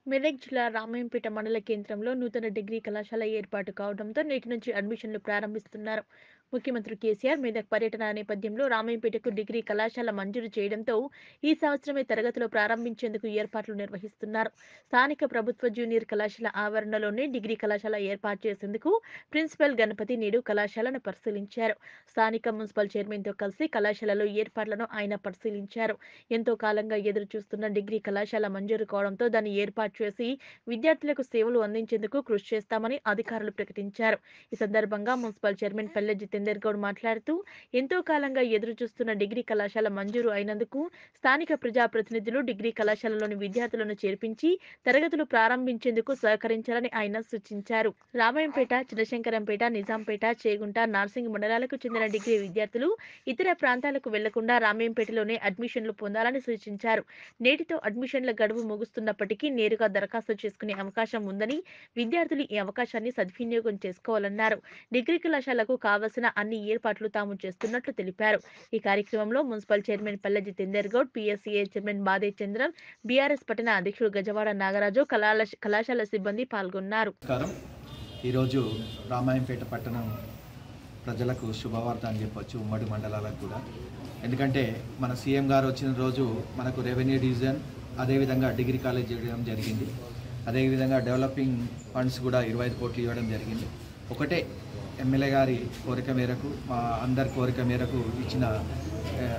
మెదక్ జిల్లా రామాయంపేట మండల కేంద్రంలో నూతన డిగ్రీ కళాశాల ఏర్పాటు కావడంతో నేటి నుంచి అడ్మిషన్లు ప్రారంభిస్తున్నారు ముఖ్యమంత్రి కేసీఆర్ మెదక్ పర్యటన నేపథ్యంలో రామాయంపేటకు డిగ్రీ కళాశాల మంజూరు చేయడంతో ఈ సంవత్సరమే తరగతులు ప్రారంభించేందుకు ఏర్పాట్లు నిర్వహిస్తున్నారు స్థానిక ప్రభుత్వ జూనియర్ కళాశాల ఆవరణలోనే డిగ్రీ కళాశాల ఏర్పాటు చేసేందుకు ప్రిన్సిపల్ గణపతి నేడు కళాశాలను పరిశీలించారు స్థానిక మున్సిపల్ చైర్మన్తో కలిసి కళాశాలలో ఏర్పాట్లను ఆయన పరిశీలించారు ఎంతో కాలంగా ఎదురు చూస్తున్న డిగ్రీ కళాశాల మంజూరు కావడంతో దాన్ని ఏర్పాటు చేసి విద్యార్థులకు సేవలు అందించేందుకు కృషి చేస్తామని అధికారులు ప్రకటించారు ఈ సందర్భంగా మున్సిపల్ చైర్మన్ పల్లె జితేందర్ గౌడ్ మాట్లాడుతూ ఎంతో కాలంగా ఎదురు చూస్తున్న డిగ్రీ కళాశాల మంజూరు అయినందుకు స్థానిక ప్రజాప్రతినిధులు డిగ్రీ కళాశాలలోని విద్యార్థులను చేర్పించి తరగతులు ప్రారంభించేందుకు సహకరించాలని ఆయన సూచించారు రామాయంపేట చిన్నశంకరంపేట నిజాంపేట చేగుంట నార్సింగ్ మండలాలకు చెందిన డిగ్రీ విద్యార్థులు ఇతర ప్రాంతాలకు వెళ్లకుండా రామాయంపేటలోనే అడ్మిషన్లు పొందాలని సూచించారు నేటితో అడ్మిషన్ల గడువు ముగుస్తున్నప్పటికీ నేరుగా దరఖాస్తు చేసుకునే అవకాశం ఉందని విద్యార్థులు ఈ అవకాశాన్ని సద్వినియోగం చేసుకోవాలన్నారు డిగ్రీ కళాశాలకు కావలసిన అన్ని ఏర్పాట్లు తాము చేస్తున్నట్లు తెలిపారు ఈ కార్యక్రమంలో మున్సిపల్ చైర్మన్ పల్లె జితేందర్ గౌడ్ పిఎస్సిఏ చైర్మన్ బాదే చంద్రం బీఆర్ఎస్ పట్టణ అధ్యక్షుడు గజవాడ నాగరాజు కళాల కళాశాల సిబ్బంది పాల్గొన్నారు నమస్కారం ఈరోజు రామాయంపేట పట్టణం ప్రజలకు శుభవార్త అని చెప్పొచ్చు ఉమ్మడి మండలాలకు కూడా ఎందుకంటే మన సీఎం గారు వచ్చిన రోజు మనకు రెవెన్యూ డివిజన్ అదేవిధంగా డిగ్రీ కాలేజ్ ఇవ్వడం జరిగింది అదేవిధంగా డెవలపింగ్ ఫండ్స్ కూడా ఇరవై ఐదు కోట్లు ఇవ్వడం జరిగింది ఒకటే ఎమ్మెల్యే గారి కోరిక మేరకు మా అందరి కోరిక మేరకు ఇచ్చిన ఆ,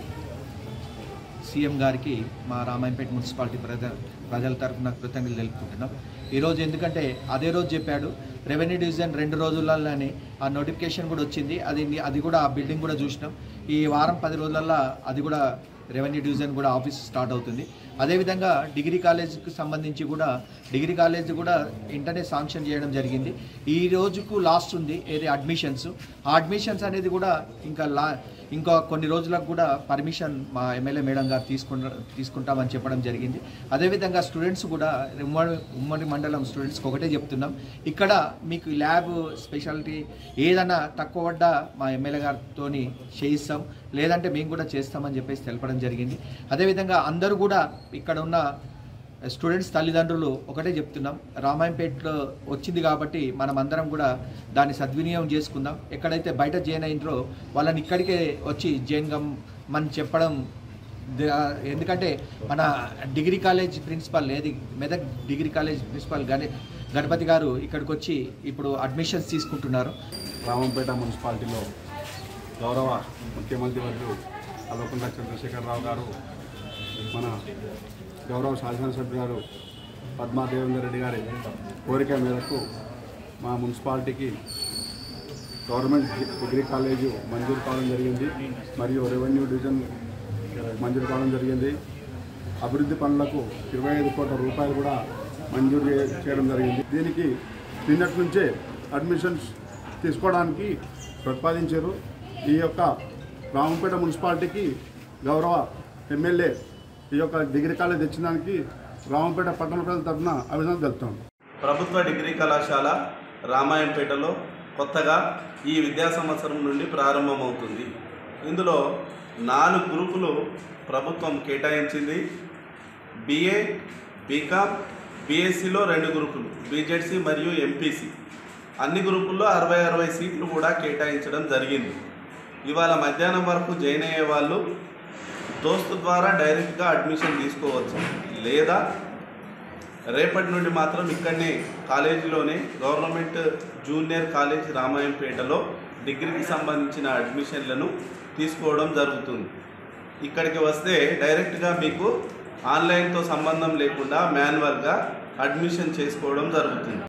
సీఎం గారికి మా రామాయంపేట మున్సిపాలిటీ ప్రజ ప్రజల తరఫున కృతజ్ఞతలు తెలుపుకుంటున్నాం ఈరోజు ఎందుకంటే అదే రోజు చెప్పాడు రెవెన్యూ డివిజన్ రెండు రోజులలోనే ఆ నోటిఫికేషన్ కూడా వచ్చింది అది అది కూడా ఆ బిల్డింగ్ కూడా చూసినాం ఈ వారం పది రోజులల్లో అది కూడా రెవెన్యూ డివిజన్ కూడా ఆఫీస్ స్టార్ట్ అవుతుంది అదేవిధంగా డిగ్రీ కాలేజ్కి సంబంధించి కూడా డిగ్రీ కాలేజ్ కూడా ఇంటర్నెట్ శాంక్షన్ చేయడం జరిగింది ఈ రోజుకు లాస్ట్ ఉంది ఏది అడ్మిషన్స్ ఆ అడ్మిషన్స్ అనేది కూడా ఇంకా లా ఇంకా కొన్ని రోజులకు కూడా పర్మిషన్ మా ఎమ్మెల్యే మేడం గారు తీసుకుంటా తీసుకుంటామని చెప్పడం జరిగింది అదేవిధంగా స్టూడెంట్స్ కూడా ఉమ్మడి ఉమ్మడి మండలం స్టూడెంట్స్కి ఒకటే చెప్తున్నాం ఇక్కడ మీకు ల్యాబ్ స్పెషాలిటీ ఏదైనా తక్కువ పడ్డా మా ఎమ్మెల్యే గారితో చేయిస్తాం లేదంటే మేము కూడా చేస్తామని చెప్పేసి తెలపడం జరిగింది అదేవిధంగా అందరూ కూడా ఇక్కడ ఉన్న స్టూడెంట్స్ తల్లిదండ్రులు ఒకటే చెప్తున్నాం రామాయంపేటలో వచ్చింది కాబట్టి మనం అందరం కూడా దాన్ని సద్వినియోగం చేసుకుందాం ఎక్కడైతే బయట జాయిన్ అయినరో వాళ్ళని ఇక్కడికే వచ్చి జాయిన్ కమ్మని చెప్పడం ద- ఎందుకంటే మన డిగ్రీ కాలేజ్ ప్రిన్సిపాల్ ఏది మెదక్ డిగ్రీ కాలేజ్ ప్రిన్సిపాల్ గణే గణపతి గారు ఇక్కడికి వచ్చి ఇప్పుడు అడ్మిషన్స్ తీసుకుంటున్నారు రామంపేట మున్సిపాలిటీలో గౌరవ ముఖ్యమంత్రి వర్యులు కల్వకుంట్ల చంద్రశేఖరరావు గారు మన గౌరవ శాసనసభ్యులు గారు పద్మా దేవేందర్ రెడ్డి గారి కోరిక మేరకు మా మున్సిపాలిటీకి గవర్నమెంట్ డిగ్రీ కాలేజు మంజూరు కావడం జరిగింది మరియు రెవెన్యూ డివిజన్ మంజూరు కావడం జరిగింది అభివృద్ధి పనులకు ఇరవై ఐదు కోట్ల రూపాయలు కూడా మంజూరు చే- చేయడం జరిగింది దీనికి నిన్నటి నుంచే అడ్మిషన్స్ తీసుకోవడానికి ప్రతిపాదించారు ఈ యొక్క రామంపేట మున్సిపాలిటీకి గౌరవ ఎమ్మెల్యే ఈ యొక్క డిగ్రీ కాలేజ్ తెచ్చినానికి రామంపేట పట్టణ ప్రజల తరఫున అభినందనలు తెలుపుతాం ప్రభుత్వ డిగ్రీ కళాశాల రామాయంపేటలో కొత్తగా ఈ విద్యా సంవత్సరం నుండి ప్రారంభమవుతుంది ఇందులో నాలుగు గ్రూపులు ప్రభుత్వం కేటాయించింది బిఏ బీకామ్ బీఎస్సీలో రెండు గ్రూపులు బీజెడ్సీ మరియు ఎంపీసీ అన్ని గ్రూపుల్లో అరవై అరవై సీట్లు కూడా కేటాయించడం జరిగింది ఇవాళ మధ్యాహ్నం వరకు జాయిన్ అయ్యే వాళ్ళు దోస్తు ద్వారా డైరెక్ట్గా అడ్మిషన్ తీసుకోవచ్చు లేదా రేపటి నుండి మాత్రం ఇక్కడనే కాలేజీలోనే గవర్నమెంట్ జూనియర్ కాలేజ్ రామాయంపేటలో డిగ్రీకి సంబంధించిన అడ్మిషన్లను తీసుకోవడం జరుగుతుంది ఇక్కడికి వస్తే డైరెక్ట్గా మీకు ఆన్లైన్తో సంబంధం లేకుండా మాన్యువల్గా అడ్మిషన్ చేసుకోవడం జరుగుతుంది